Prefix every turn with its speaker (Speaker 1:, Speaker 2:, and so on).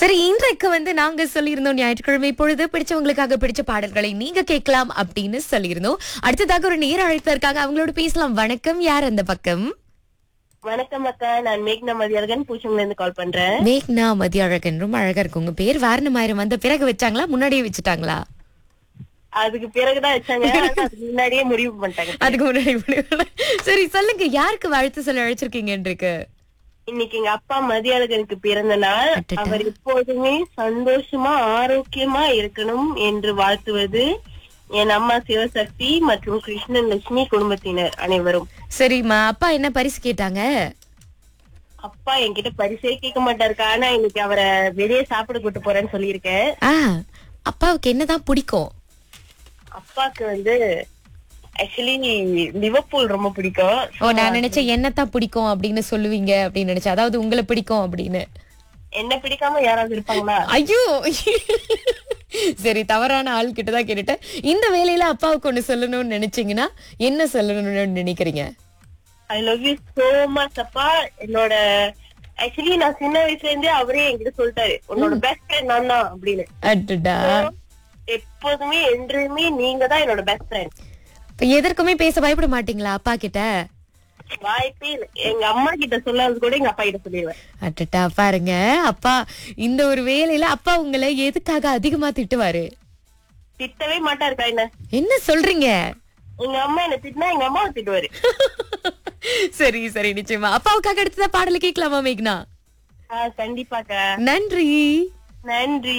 Speaker 1: சரி இன்றைக்கு வந்து நாங்க சொல்லியிருந்தோம் ஞாயிற்றுக்கிழமை பொழுது பிடிச்சவங்களுக்காக பிடிச்ச பாடல்களை நீங்க கேட்கலாம் அப்படின்னு சொல்லியிருந்தோம் அடுத்ததாக ஒரு நேர அழைப்பு இருக்காங்க அவங்களோட பேசலாம் வணக்கம் யார் அந்த பக்கம்
Speaker 2: வணக்கம் அக்கா நான் மேக்னா மதியழகன் பூச்சம்ல இருந்து கால் பண்றேன்
Speaker 1: மேக்னா மதிய அழகன் ரொம்ப அழகா இருக்கு உங்க பேர் வாரணமாயிரம் வந்த பிறகு வச்சாங்களா முன்னாடியே வச்சுட்டாங்களா
Speaker 2: அதுக்கு பிறகுதான் வச்சாங்க ஆனா அதுக்கு முன்னாடியே முடிவு பண்ணிட்டாங்க
Speaker 1: அதுக்கு முன்னாடி முடிவு. சரி சொல்லுங்க யாருக்கு வாழ்த்து சொல்ல அழைச்சிருக்கீங்க இருக்கு
Speaker 2: இன்னைக்கு எங்க அப்பா மதியழகனுக்கு பிறந்த நாள்
Speaker 1: அடடா.
Speaker 2: அவர் எப்போதுமே சந்தோஷமா ஆரோக்கியமா இருக்கணும் என்று வாழ்த்துவது என் அம்மா சிவசக்தி மற்றும் கிருஷ்ணன் லட்சுமி குடும்பத்தினர் அனைவரும்
Speaker 1: சரிம்மா அப்பா என்ன பரிசு கேட்டாங்க
Speaker 2: அப்பா என்கிட்ட பரிசே கேட்க மாட்டாருக்கா ஆனா இன்னைக்கு அவரை வெளியே சாப்பிட கூட்டு போறேன்னு சொல்லியிருக்கேன்
Speaker 1: ஆ அப்பாவுக்கு என்னதான் பிடிக்கும்
Speaker 2: அப்பாக்கு வந்து ஆக்சுவலி லிவர்பூல் ரொம்ப பிடிக்கும்
Speaker 1: ஓ நான் நினைச்சேன் என்னத்தான் பிடிக்கும் அப்படின்னு சொல்லுவீங்க அப்படின்னு நினைச்சேன் அதாவது உங்களை பிடிக்கும் அப்படின்னு
Speaker 2: என்ன பிடிக்காம யாராவது இருப்பாங்களா
Speaker 1: ஐயோ சரி தவறான ஆள் கிட்ட தான் கேட்டுட்டேன் இந்த வேலையில அப்பாவுக்கு ஒண்ணு சொல்லணும்னு நினைச்சீங்கன்னா என்ன சொல்லணும்னு நினைக்கிறீங்க
Speaker 2: I love you so much அப்பா என்னோட ஆக்சுவலி நான் சின்ன வயசுல இருந்தே அவரே என்கிட்ட சொல்லிட்டாரு உன்னோட பெஸ்ட் ஃப்ரெண்ட் நான் தான் அப்படின்னு
Speaker 1: அடடா
Speaker 2: எப்போதுமே என்றுமே நீங்க தான் என்னோட பெஸ்ட் ஃப்ரெண்ட்
Speaker 1: இப்ப எதற்குமே பேச பயப்பட மாட்டீங்களா அப்பா கிட்ட
Speaker 2: வாய்ப்பே இல்ல எங்க அம்மா கிட்ட சொல்லாதது கூட எங்க அப்பா கிட்ட சொல்லிடுவேன்
Speaker 1: அடடா பாருங்க அப்பா இந்த ஒரு வேலையில அப்பா உங்களை எதுக்காக அதிகமா திட்டுவாரு
Speaker 2: திட்டவே மாட்டாருக்கா என்ன
Speaker 1: என்ன சொல்றீங்க
Speaker 2: எங்க அம்மா என்ன திட்டினா எங்க அம்மாவை திட்டுவாரு
Speaker 1: சரி சரி நிச்சயமா அப்பாவுக்காக அடுத்ததா பாடல கேட்கலாமா மேக்னா
Speaker 2: ஆஹ் கண்டிப்பாக்கா
Speaker 1: நன்றி
Speaker 2: நன்றி